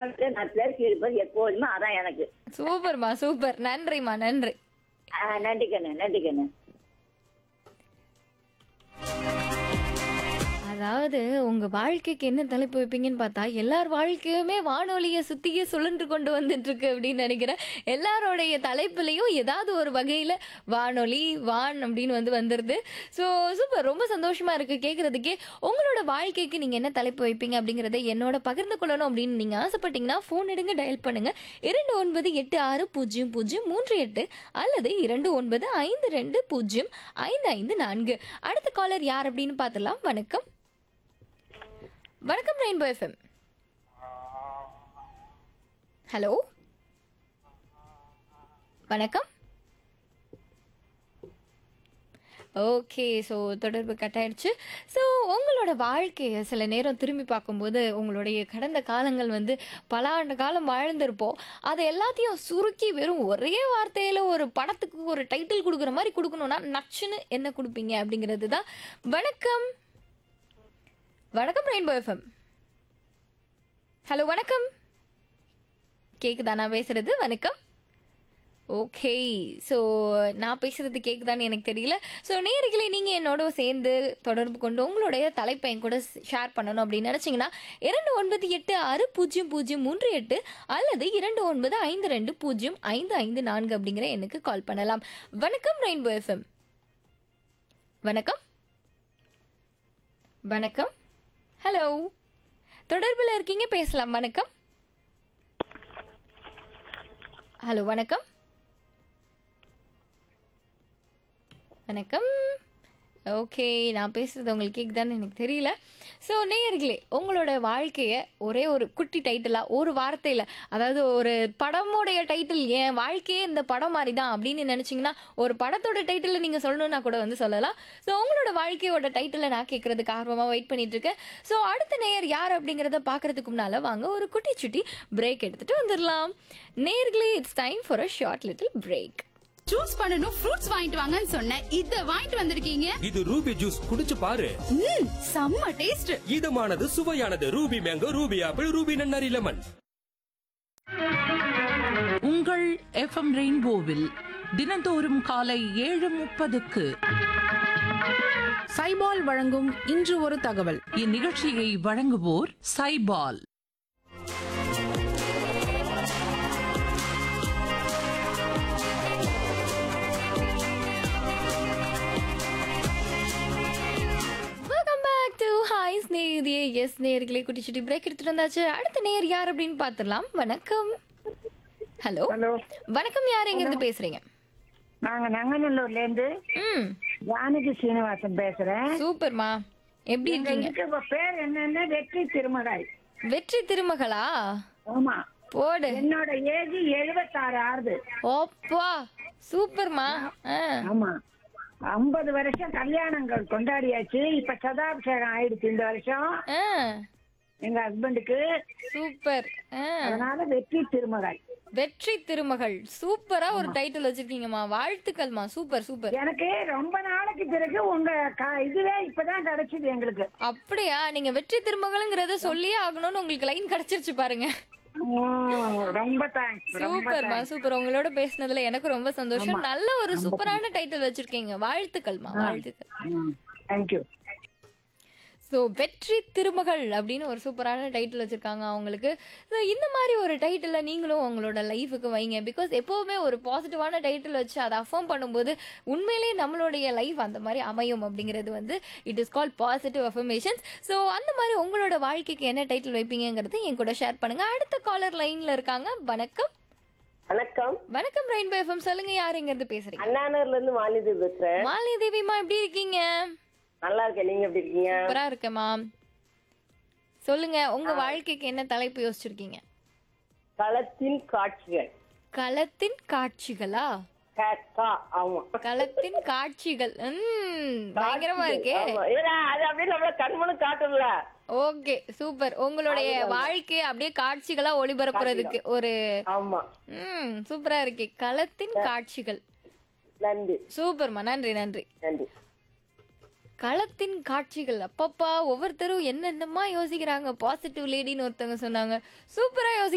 வானத்துல நான் பேசி இருப்பது எப்போதுமே அதான் எனக்கு சூப்பர்மா சூப்பர் நன்றிம்மா நன்றி ஆ, நன்றி கண்ணு நன்றி கண்ணு அதாவது உங்க வாழ்க்கைக்கு என்ன தலைப்பு வைப்பீங்கன்னு பார்த்தா எல்லார் வாழ்க்கையுமே வானொலியை சுத்தியே சுழன்று கொண்டு வந்துட்டு இருக்கு அப்படின்னு நினைக்கிறேன் எல்லாரோடைய தலைப்புலையும் ஏதாவது ஒரு வகையில வானொலி வான் அப்படின்னு வந்து வந்துருது ஸோ சூப்பர் ரொம்ப சந்தோஷமா இருக்கு கேட்கறதுக்கே உங்களோட வாழ்க்கைக்கு நீங்க என்ன தலைப்பு வைப்பீங்க அப்படிங்கறத என்னோட பகிர்ந்து கொள்ளணும் அப்படின்னு நீங்க ஆசைப்பட்டீங்கன்னா ஃபோன் எடுங்க டயல் பண்ணுங்க இரண்டு ஒன்பது எட்டு ஆறு பூஜ்ஜியம் பூஜ்ஜியம் மூன்று எட்டு அல்லது இரண்டு ஒன்பது ஐந்து ரெண்டு பூஜ்ஜியம் ஐந்து ஐந்து நான்கு அடுத்த காலர் யார் அப்படின்னு பார்த்துலாம் வணக்கம் வணக்கம் ரெயின்போ எஃப்எம் ஹலோ வணக்கம் ஓகே ஸோ தொடர்பு கட் ஆயிடுச்சு ஸோ உங்களோட வாழ்க்கையை சில நேரம் திரும்பி பார்க்கும்போது உங்களுடைய கடந்த காலங்கள் வந்து பல ஆண்டு காலம் வாழ்ந்திருப்போம் அதை எல்லாத்தையும் சுருக்கி வெறும் ஒரே வார்த்தையில் ஒரு படத்துக்கு ஒரு டைட்டில் கொடுக்குற மாதிரி கொடுக்கணும்னா நச்சுன்னு என்ன கொடுப்பீங்க அப்படிங்கிறது தான் வணக்கம் வணக்கம் ரெயின்போ எஃப்எம் ஹலோ வணக்கம் கேக்குதா நான் பேசுறது வணக்கம் ஓகே ஸோ நான் பேசுறது கேக்குதான்னு எனக்கு தெரியல ஸோ நேர்களே நீங்கள் என்னோட சேர்ந்து தொடர்பு கொண்டு உங்களுடைய தலைப்பை என் கூட ஷேர் பண்ணணும் அப்படின்னு நினச்சிங்கன்னா இரண்டு ஒன்பது எட்டு ஆறு பூஜ்ஜியம் பூஜ்ஜியம் மூன்று எட்டு அல்லது இரண்டு ஒன்பது ஐந்து ரெண்டு பூஜ்ஜியம் ஐந்து ஐந்து நான்கு அப்படிங்கிற எனக்கு கால் பண்ணலாம் வணக்கம் ரெயின்போ எஃப்எம் வணக்கம் வணக்கம் ஹலோ தொடர்பில் இருக்கீங்க பேசலாம் வணக்கம் ஹலோ வணக்கம் வணக்கம் ஓகே நான் பேசுறது உங்களுக்கு கேக்குதான்னு எனக்கு தெரியல ஸோ நேயர்களே உங்களோட வாழ்க்கையை ஒரே ஒரு குட்டி டைட்டிலாக ஒரு வார்த்தையில் அதாவது ஒரு படமுடைய டைட்டில் என் வாழ்க்கையே இந்த படம் மாதிரி தான் அப்படின்னு நினச்சிங்கன்னா ஒரு படத்தோட டைட்டில் நீங்கள் சொல்லணும்னா கூட வந்து சொல்லலாம் ஸோ உங்களோட வாழ்க்கையோட டைட்டிலை நான் கேட்கறதுக்கு ஆர்வமாக வெயிட் பண்ணிட்டு இருக்கேன் ஸோ அடுத்த நேயர் யார் அப்படிங்கிறத பார்க்கறதுக்கு முன்னால் வாங்க ஒரு குட்டி சுட்டி பிரேக் எடுத்துட்டு வந்துடலாம் நேர்களே it's time for a short little break juice பண்ணனும் ஃப்ரூட்ஸ் வாங்கிட்டு வாங்கன்னு சொன்னேன் இத வாங்கிட்டு வந்திருக்கீங்க இது ரூபி ஜூஸ் குடிச்சு பாரு ம் செம்ம டேஸ்ட் இதமானது சுவையானது Ruby mango Ruby apple Ruby நன்னாரி லெமன் உங்கள் எஃப்எம் ரெயின்போவில் தினந்தோறும் காலை ஏழு முப்பதுக்கு சைபால் வழங்கும் இன்று ஒரு தகவல் இந்நிகழ்ச்சியை வழங்குவோர் சைபால் வெல்கம் பேக் டு ஹாய் ஸ்நேகிதியே எஸ் நேயர்களே குட்டி சுட்டி பிரேக் எடுத்துட்டு வந்தாச்சு அடுத்த நேயர் யார் அப்படின்னு பார்த்துடலாம் வணக்கம் ஹலோ ஹலோ வணக்கம் யார் எங்க இருந்து பேசுறீங்க நாங்க நங்கநல்லூர்ல இருந்து ம் ஜானகி சீனிவாசன் பேசுறேன் சூப்பர்மா எப்படி எங்க இருக்கீங்க இதுக்கு இப்ப பேர் என்னன்னா வெற்றி திருமகள் வெற்றி திருமகளா ஆமா போடு என்னோட ஏஜ் எழுபத்தாறு ஆறுது ஓப்பா சூப்பர்மா ஆ ஆமா ஐம்பது வருஷம் கல்யாணங்கள் கொண்டாடியாச்சு இப்ப சதாபிஷேகம் ஆயிடுச்சு இந்த வருஷம் ஆ எங்க ஹஸ்பண்டுக்கு சூப்பர் ஆ அதனால வெற்றி திருமகள் வெற்றி திருமகள் சூப்பரா ஒரு டைட்டில் வச்சிருக்கீங்கம்மா வாழ்த்துக்கள்மா சூப்பர் சூப்பர் எனக்கு ரொம்ப நாளைக்கு பிறகு உங்க க- இதுவே இப்பதான் கிடைச்சது எங்களுக்கு அப்படியா நீங்க வெற்றி திருமகள்ங்கிறத சொல்லியே ஆகணும்னு உங்களுக்கு லைன் கிடைச்சிருச்சு பாருங்க உம், ரொம்ப தேங்க்ஸ் ரொம்ப சூப்பர்மா சூப்பர் உங்களோட பேசுனதுல எனக்கு ரொம்ப சந்தோஷம் நல்ல ஒரு சூப்பரான டைட்டில் வச்சிருக்கீங்க வாழ்த்துக்கள்மா வாழ்த்துக்கள் தேங்க்யூ ஸோ வெற்றி திருமகள் அப்படின்னு ஒரு சூப்பரான டைட்டில் வச்சுருக்காங்க அவங்களுக்கு ஸோ இந்த மாதிரி ஒரு டைட்டிலை நீங்களும் உங்களோட லைஃபுக்கு வைங்க பிகாஸ் எப்போவுமே ஒரு பாசிட்டிவான டைட்டில் வச்சு அதை அஃபார்ம் பண்ணும்போது உண்மையிலேயே நம்மளுடைய லைஃப் அந்த மாதிரி அமையும் அப்படிங்கிறது வந்து it is called positive affirmations so அந்த மாதிரி உங்களோட வாழ்க்கைக்கு என்ன டைட்டில் வைப்பீங்கிறது என் கூட ஷேர் பண்ணுங்க அடுத்த காலர் லைனில் இருக்காங்க வணக்கம் வணக்கம் வணக்கம் ரெயின்போ எஃப்எம் சொல்லுங்க யார் எங்கிறது பேசுறீங்க அண்ணாநகர்ல இருந்து மாலிதி பேசுறேன் மாலினி தேவிமா எப்படி இருக்கீங்க நல்லா இருக்கேன் நீங்க எப்படி இருக்கீங்க சூப்பரா இருக்கேம்மா சொல்லுங்க உங்க வாழ்க்கைக்கு என்ன தலைப்பு யோசிச்சிருக்கீங்க களத்தின் காட்சிகள் களத்தின் காட்சிகளா க- கா, ஆமா களத்தின் காட்சிகள் ம் பயங்கரமா இருக்கே ஆமா. ஏன்னா, அது அப்படியே நம்மள கண்மணு காட்டும்ல ஓகே சூப்பர் உங்களுடைய வாழ்க்கையை அப்படியே காட்சிகளா ஒளிபரப்புறதுக்கு ஒரு ஆமா ம் சூப்பரா இருக்கே களத்தின் காட்சிகள் நன்றி சூப்பர்மா நன்றி நன்றி நன்றி களத்தின் காட்சிகள் அப்பப்பா ஒவ்வொருத்தரும் என்னென்னமா யோசிக்கிறாங்க பாசிட்டிவ் லேடின்னு ஒருத்தவங்க சொன்னாங்க சூப்பரா யோசி